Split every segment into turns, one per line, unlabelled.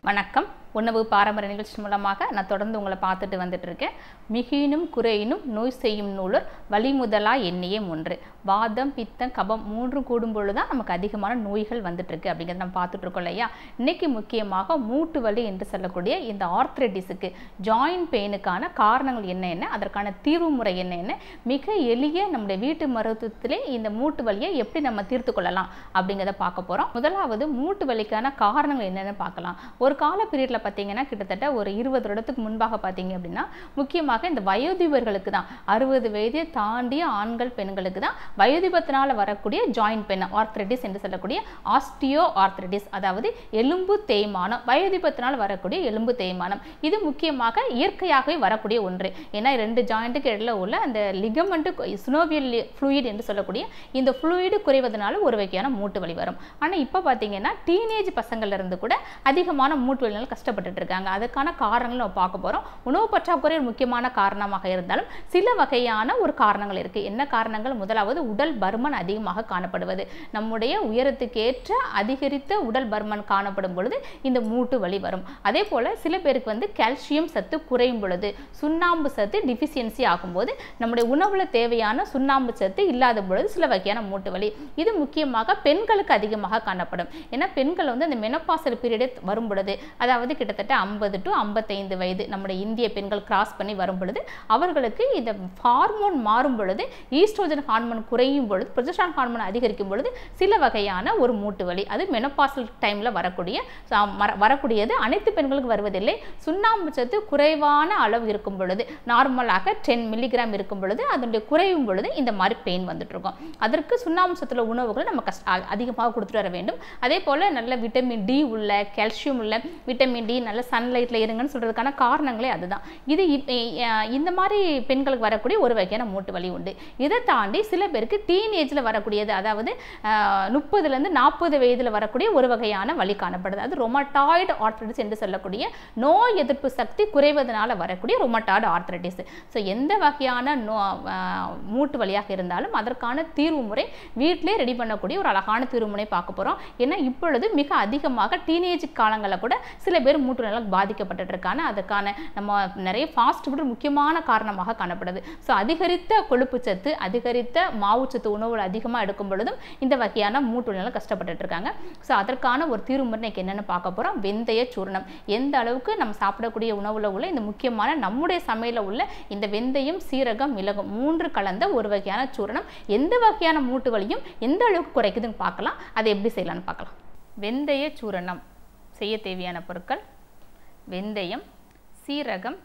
வணக்கம் உணவு பாரம்பரிய நிகழ்ச்சி மூலமாக நான் தொடர்ந்து உங்களை பார்த்துட்டு வந்துட்டு இருக்கேன் மிகினும் குறையினும் நோய் செய்யும் நூலர் வழிமுதலா எண்ணியே ஒன்று வாதம் பித்தம் கபம் மூன்றும் கூடும் பொழுது தான் நமக்கு அதிகமான நோய்கள் வந்துட்டு இருக்கு அப்படிங்கிறத நம்ம பார்த்துட்டு இருக்கோம் இல்லையா இன்னைக்கு முக்கியமாக மூட்டு வலி என்று சொல்லக்கூடிய இந்த ஆர்த்ரைட்டிஸுக்கு ஜாயின்ட் பெயினுக்கான காரணங்கள் என்ன என்ன அதற்கான தீர்வு முறை என்ன என்ன மிக எளிய நம்முடைய வீட்டு மருத்துவத்திலே இந்த மூட்டு வலியை எப்படி நம்ம தீர்த்து கொள்ளலாம் அப்படிங்கிறத பார்க்க போகிறோம் முதலாவது மூட்டு வலிக்கான காரணங்கள் என்னென்னு பார்க்கலாம் ஒரு கால பீரியடில் பார்த்தீங்கன்னா கிட்டத்தட்ட ஒரு இருபது வருடத்துக்கு முன்பாக பார்த்தீங்க அப்படின்னா முக்கியமாக இந்த வயோதிபர்களுக்கு தான் அறுபது வயதை தாண்டிய ஆண்கள் பெண்களுக்கு தான் வயோதிபத்தினால் வரக்கூடிய ஜாயின்ட் பெயின் ஆர்த்ரைட்டிஸ் என்று சொல்லக்கூடிய ஆஸ்டியோ ஆர்த்ரைட்டிஸ் அதாவது எலும்பு தேய்மானம் வயோதிபத்தினால் வரக்கூடிய எலும்பு தேய்மானம் இது முக்கியமாக இயற்கையாகவே வரக்கூடிய ஒன்று ஏன்னா ரெண்டு ஜாயிண்ட்டுக்கு இடையில உள்ள அந்த லிகமெண்ட்டு சுனோவியல் ஃப்ளூயிட் என்று சொல்லக்கூடிய இந்த ஃப்ளூயிடு குறைவதனால ஒரு வகையான மூட்டு வலி வரும் ஆனால் இப்போ பார்த்தீங்கன்னா டீனேஜ் பசங்கள்ல இருந்து கூட அதிகமான மூட்டு வலினால கஷ்டப்பட்டுட்டு இருக்காங்க அதுக்கான காரணங்கள் நம்ம பார்க்க போகிறோம் உணவு பற்றாக்குறை ஒரு முக்கியமான காரணமாக இருந்தாலும் சில வகையான ஒரு காரணங்கள் இருக்குது என்ன காரணங்கள் முதலாவது உடல் பருமன் அதிகமாக காணப்படுவது நம்முடைய உயரத்துக்கேற்ற அதிகரித்த உடல் பருமன் காணப்படும் பொழுது இந்த மூட்டு வலி வரும் அதே போல் சில பேருக்கு வந்து கால்சியம் சத்து குறையும் பொழுது சுண்ணாம்பு சத்து டிஃபிஷியன்சி ஆகும்போது நம்முடைய உணவுல தேவையான சுண்ணாம்பு சத்து இல்லாத பொழுது சில வகையான மூட்டு வலி இது முக்கியமாக பெண்களுக்கு அதிகமாக காணப்படும் ஏன்னா பெண்கள் வந்து அந்த மெனப்பாசல் பீரியடே வரும் பொழுது அதாவது கிட்டத்தட்ட ஐம்பது டு ஐம்பத்தைந்து வயது நம்முடைய இந்திய பெண்கள் கிராஸ் பண்ணி வரும் பொழுது அவர்களுக்கு இந்த ஹார்மோன் மாறும் பொழுது ஈஸ்ட்ரோஜன் ஹார்மோன் குறையும் பொழுது ப்ரொஜெஸ்ட்ரான் ஹார்மோன் அதிகரிக்கும் பொழுது சில வகையான ஒரு மூட்டு வலி அது மெனப்பாசல் டைமில் வரக்கூடிய ச- மர- வரக்கூடியது அனைத்து பெண்களுக்கு வருவதில்லை சுண்ணாம்பு சத்து குறைவான அளவு இருக்கும் பொழுது நார்மலாக டென் மில்லிகிராம் இருக்கும் பொழுது அதனுடைய குறையும் பொழுது இந்த மாதிரி பெயின் வந்துட்டு இருக்கும் அதற்கு சுண்ணாம்பு சத்துல உணவுகளை நம்ம கஷ்ட அ- அதிகமாக கொடுத்துட்டு வர வேண்டும் அதே போல் நல்ல விட்டமின் டி உள்ள கால்சியம் உள்ள விட்டமின் டி நல்ல சன்லைட்டில் இருங்கன்னு சொல்கிறதுக்கான காரணங்களே அதுதான் இது இப்- அஹ் இந்த மாதிரி பெண்களுக்கு வரக்கூடிய ஒரு வகையான மூட்டு வலி உண்டு இதை தாண்டி சில பேருக்கு டீனேஜில் வரக்கூடியது அதாவது முப்பதுலேருந்து நாற்பது வயதில் வரக்கூடிய ஒரு வகையான வலி காணப்படுது அது ரொமட்டாய்டு ஆர்த்ரைட்டிஸ் என்று சொல்லக்கூடிய நோய் எதிர்ப்பு சக்தி குறைவதனால வரக்கூடிய ரொமட்டாய்டு ஆர்த்ரைட்டிஸ் ஸோ எந்த வகையான நோ அஹ் மூட்டு வலியாக இருந்தாலும் அதற்கான தீர்வு முறை வீட்டிலே ரெடி பண்ணக்கூடிய ஒரு அழகான தீர்வு முறை பார்க்க போகிறோம் ஏன்னா இப்பொழுது மிக அதிகமாக டீனேஜ் காலங்களில் கூட சில பேர் மூட்டு நலம் பாதிக்கப்பட்டுட்டு இருக்காங்க அதுக்கான நம்ம நிறைய ஃபாஸ்ட் ஃபுட் முக்கியமான காரணமாக காணப்படுது ஸோ அதிகரித்த கொழுப்பு சத்து அதிகரித்த மாவுச்சத்து உணவுகள் அதிகமாக எடுக்கும் பொழுதும் இந்த வகையான மூட்டு நலம் கஷ்டப்பட்டுட்டு இருக்காங்க ஸோ அதற்கான ஒரு தீர்வு முறை இன்னைக்கு என்னென்னு பார்க்க போகிறோம் வெந்தய சூர்ணம் எந்த அளவுக்கு நம்ம சாப்பிடக்கூடிய உணவுல உள்ள இந்த முக்கியமான நம்முடைய சமையல உள்ள இந்த வெந்தயம் சீரகம் மிளகும் மூன்று கலந்த ஒரு வகையான சூரணம் எந்த வகையான மூட்டு வலியும் எந்த அளவுக்கு குறைக்குதுன்னு பார்க்கலாம் அதை எப்படி செய்யலாம்னு பார்க்கலாம் வெந்தய சூரணம் செய்ய தேவையான பொருட்கள் வெந்தயம் சீரகம்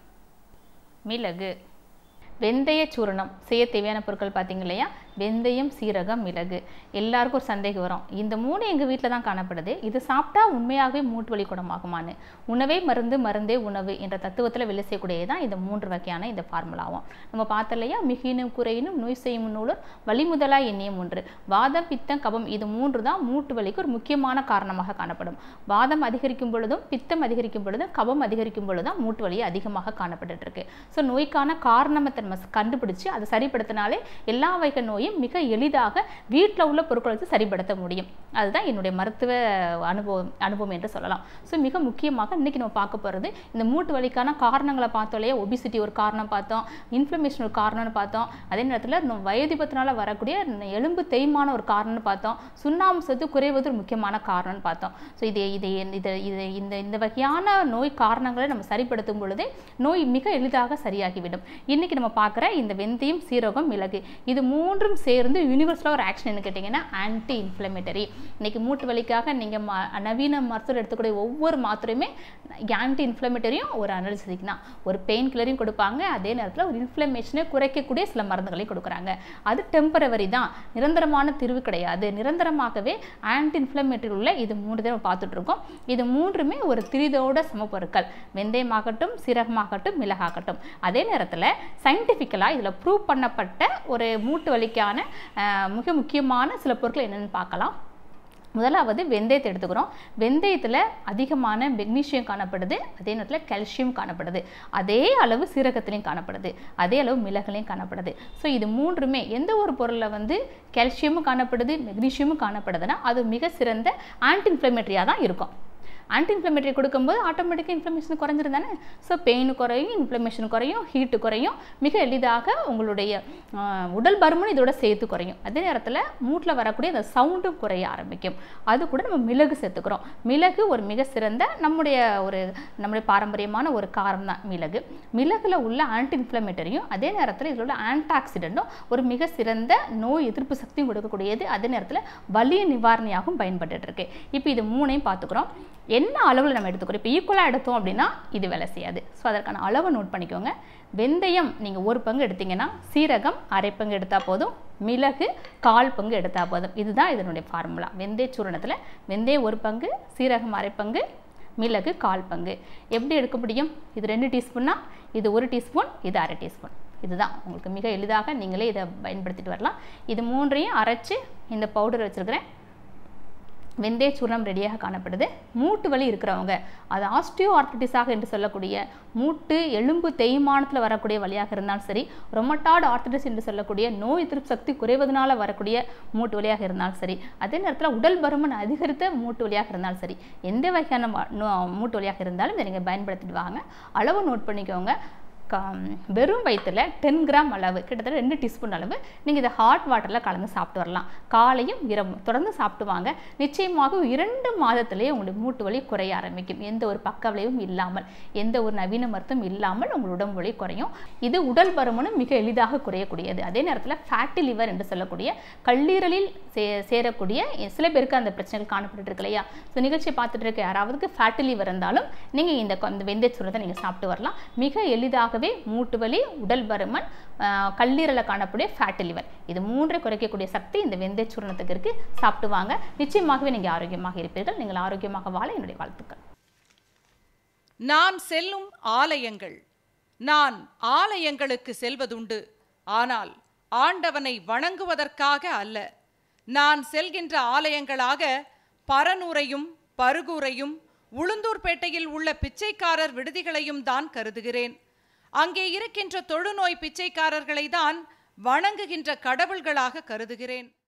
மிளகு வெந்தய சூரணம் செய்ய தேவையான பொருட்கள் பார்த்தீங்க இல்லையா வெந்தயம் சீரகம் மிளகு எல்லாருக்கும் ஒரு சந்தேகம் வரும் இந்த மூணு எங்கள் வீட்டில் தான் காணப்படுது இது சாப்பிட்டா உண்மையாகவே மூட்டு வலி குணமாகுமான்னு உணவே மருந்து மருந்தே உணவு என்ற தத்துவத்தில் வெளி செய்யக்கூடியது தான் இந்த மூன்று வகையான இந்த ஃபார்முலாவும் நம்ம பார்த்தோம் இல்லையா மிகினும் குறையினும் நோய் செய்யும் நூலர் வழிமுதலா எண்ணியம் ஒன்று வாதம் பித்தம் கபம் இது மூன்று தான் மூட்டு வலிக்கு ஒரு முக்கியமான காரணமாக காணப்படும் வாதம் அதிகரிக்கும் பொழுதும் பித்தம் அதிகரிக்கும் பொழுதும் கபம் அதிகரிக்கும் பொழுது தான் மூட்டு வலி அதிகமாக காணப்பட்டுட்டு இருக்கு ஸோ நோய்க்கான காரணத்தை நம்ம கண்டுபிடிச்சு அதை சரிப்படுத்தினாலே எல்லா வகை நோயும் மிக எளிதாக வீட்டில் உள்ள பொருட்களை வச்சு சரிப்படுத்த முடியும் அதுதான் என்னுடைய மருத்துவ அனுபவம் அனுபவம் என்று சொல்லலாம் ஸோ மிக முக்கியமாக இன்னைக்கு நம்ம பார்க்க போகிறது இந்த மூட்டு வலிக்கான காரணங்களை பார்த்தோம் இல்லையா ஒபிசிட்டி ஒரு காரணம் பார்த்தோம் இன்ஃப்ளமேஷன் ஒரு காரணம்னு பார்த்தோம் அதே நேரத்தில் நம்ம வயதிபத்தினால வரக்கூடிய எலும்பு தேய்மான ஒரு காரணம்னு பார்த்தோம் சுண்ணாம்பு சத்து குறைவது ஒரு முக்கியமான காரணம்னு பார்த்தோம் ஸோ இது இது இது இது இந்த இந்த வகையான நோய் காரணங்களை நம்ம சரிப்படுத்தும் பொழுதே நோய் மிக எளிதாக சரியாகிவிடும் இன்னைக்கு நம்ம பார்க்குற இந்த வெந்தயம் சீரகம் மிளகு இது மூன்றும் சேர்ந்து யூனிவர்சலாக ஒரு ஆக்ஷன் என்ன கேட்டிங்கன்னா ஆன்டி இன்ஃப்ளமேட்டரி இன்னைக்கு மூட்டு வலிக்காக நீங்கள் ம நவீன மருத்துவர் எடுத்துக்கூடிய ஒவ்வொரு மாத்திரையுமே ஆன்டி இன்ஃப்ளமேட்டரியும் ஒரு அனல்சிக் தான் ஒரு பெயின் கில்லரையும் கொடுப்பாங்க அதே நேரத்தில் ஒரு இன்ஃப்ளமேஷனை குறைக்கக்கூடிய சில மருந்துகளையும் கொடுக்குறாங்க அது டெம்பரவரி தான் நிரந்தரமான தீர்வு கிடையாது நிரந்தரமாகவே ஆன்டி இன்ஃப்ளமேட்டரி உள்ள இது மூன்று தான் நம்ம பார்த்துட்டு இருக்கோம் இது மூன்றுமே ஒரு திரிதோட சமப்பொருட்கள் வெந்தயமாகட்டும் சீரகமாகட்டும் மிளகாகட்டும் அதே நேரத்தில் சயின்டிஃபிக்கலாக இதில் ப்ரூவ் பண்ணப்பட்ட ஒரு மூட்டு வலிக்கான அஹ், மிக முக்கியமான சில பொருட்கள் என்னென்னு பார்க்கலாம் முதலாவது வெந்தயத்தை எடுத்துக்கிறோம் வெந்தயத்தில் அதிகமான மெக்னீஷியம் காணப்படுது அதே நேரத்தில் கால்சியம் காணப்படுது அதே அளவு சீரகத்திலையும் காணப்படுது அதே அளவு மிளகுலையும் காணப்படுது ஸோ இது மூன்றுமே எந்த ஒரு பொருளில் வந்து கால்சியமும் காணப்படுது மெக்னீஷியமும் காணப்படுதுன்னா அது மிக சிறந்த ஆன்டி இன்ஃப்ளமேட்டரியாக தான் இருக்கும் ஆன்டி இன்ஃப்ளமேட்டரி கொடுக்கும்போது ஆட்டோமேட்டிக்காக இன்ஃப்ளமேஷன் குறைஞ்சிரும் தானே ஸோ பெயின் குறையும் இன்ஃப்ளமேஷன் குறையும் ஹீட்டு குறையும் மிக எளிதாக உங்களுடைய ஆஹ், உடல் பருமன் இதோட சேர்த்து குறையும் அதே நேரத்தில் மூட்டில் வரக்கூடிய அந்த சவுண்டும் குறைய ஆரம்பிக்கும் அது கூட நம்ம மிளகு சேர்த்துக்கிறோம் மிளகு ஒரு மிக சிறந்த நம்முடைய ஒரு நம்முடைய பாரம்பரியமான ஒரு காரம் தான் மிளகு மிளகுல உள்ள ஆன்டி இன்ஃப்ளமேட்டரியும் அதே நேரத்தில் இதில் உள்ள ஆன்டாக்சிடென்ட்டும் ஒரு மிக சிறந்த நோய் எதிர்ப்பு சக்தியும் கொடுக்கக்கூடியது அதே நேரத்தில் வலிய நிவாரணியாகவும் பயன்பட்டுட்டு இருக்கு இப்போ இது மூணையும் பார்த்துக்கிறோம் என்ன அளவில் நம்ம எடுத்துக்கிறோம் இப்போ ஈக்குவலாக எடுத்தோம் அப்படின்னா இது வேலை செய்யாது ஸோ அதற்கான அளவை நோட் பண்ணிக்கோங்க வெந்தயம் நீங்கள் ஒரு பங்கு எடுத்தீங்கன்னா சீரகம் அரை பங்கு எடுத்தால் போதும் மிளகு கால் பங்கு எடுத்தால் போதும் இதுதான் இதனுடைய ஃபார்முலா வெந்தய சூரணத்தில் வெந்தயம் ஒரு பங்கு சீரகம் அரை பங்கு மிளகு கால் பங்கு எப்படி எடுக்க முடியும் இது ரெண்டு டீஸ்பூன்னா இது ஒரு டீஸ்பூன் இது அரை டீஸ்பூன் இதுதான் உங்களுக்கு மிக எளிதாக நீங்களே இதை பயன்படுத்திட்டு வரலாம் இது மூன்றையும் அரைச்சு இந்த பவுடர் வச்சுருக்கிறேன் வெந்தய சூர்ணம் ரெடியாக காணப்படுது மூட்டு வலி இருக்கிறவங்க அது ஆஸ்டியோ ஆர்த்திட்டிஸாக என்று சொல்லக்கூடிய மூட்டு எலும்பு தேய்மானத்தில் வரக்கூடிய வலியாக இருந்தாலும் சரி ரொமட்டாய்டு ஆர்த்திட்டிஸ் என்று சொல்லக்கூடிய நோய் எதிர்ப்பு சக்தி குறைவதனால வரக்கூடிய மூட்டு வலியாக இருந்தாலும் சரி அதே நேரத்தில் உடல் பருமன் அதிகரித்த மூட்டு வலியாக இருந்தாலும் சரி எந்த வகையான வ- நோ- மூட்டு வலியாக இருந்தாலும் இதை நீங்கள் பயன்படுத்திட்டு வாங்க அளவு நோட் பண்ணிக்கோங்க கா- வெறும் வயிற்றில் டென் கிராம் அளவு கிட்டத்தட்ட ரெண்டு டீஸ்பூன் அளவு நீங்கள் இதை ஹாட் வாட்டரில் கலந்து சாப்பிட்டு வரலாம் காலையும் இரவும் தொடர்ந்து சாப்பிட்டு வாங்க நிச்சயமாக இரண்டு மாதத்திலேயே உங்களுக்கு மூட்டு வலி குறைய ஆரம்பிக்கும் எந்த ஒரு பக்க விளைவும் இல்லாமல் எந்த ஒரு நவீன மருத்துவம் இல்லாமல் உங்கள் உடம்பு வலி குறையும் இது உடல் பருமனும் மிக எளிதாக குறையக்கூடியது அதே நேரத்தில் ஃபேட்டி லிவர் என்று சொல்லக்கூடிய கல்லீரலில் சே சேரக்கூடிய சில பேருக்கு அந்த பிரச்சனைகள் காணப்பட்டு இருக்கு இல்லையா ஸோ நிகழ்ச்சியை பார்த்துட்டு இருக்க யாராவதுக்கு ஃபேட்டி லிவர் இருந்தாலும் நீங்கள் இந்த கொ- இந்த வெந்தய சூரத்தை நீங்கள் சாப்பிட்டு வரலாம் மிக எளிதாகவே மூட்டு வலி உடல் பருமன் ஆஹ், கல்லீரலில் காணக்கூடிய ஃபேட்டி லிவர் இது மூன்றை குறைக்கக்கூடிய சக்தி இந்த வெந்தய சூரணத்துக்கு இருக்குது சாப்பிட்டு வாங்க நிச்சயமாகவே நீங்கள் ஆரோக்கியமாக இருப்பீர்கள் நீங்கள் ஆரோக்கியமாக வாழ என்னுடைய வாழ்த்துக்கள்
நான் செல்லும் ஆலயங்கள் நான் ஆலயங்களுக்கு செல்வதுண்டு ஆனால் ஆண்டவனை வணங்குவதற்காக அல்ல நான் செல்கின்ற ஆலயங்களாக பரனூரையும் பருகூரையும் உளுந்தூர்பேட்டையில் உள்ள பிச்சைக்காரர் விடுதிகளையும் தான் கருதுகிறேன் அங்கே இருக்கின்ற தொழுநோய் பிச்சைக்காரர்களை தான் வணங்குகின்ற கடவுள்களாக கருதுகிறேன்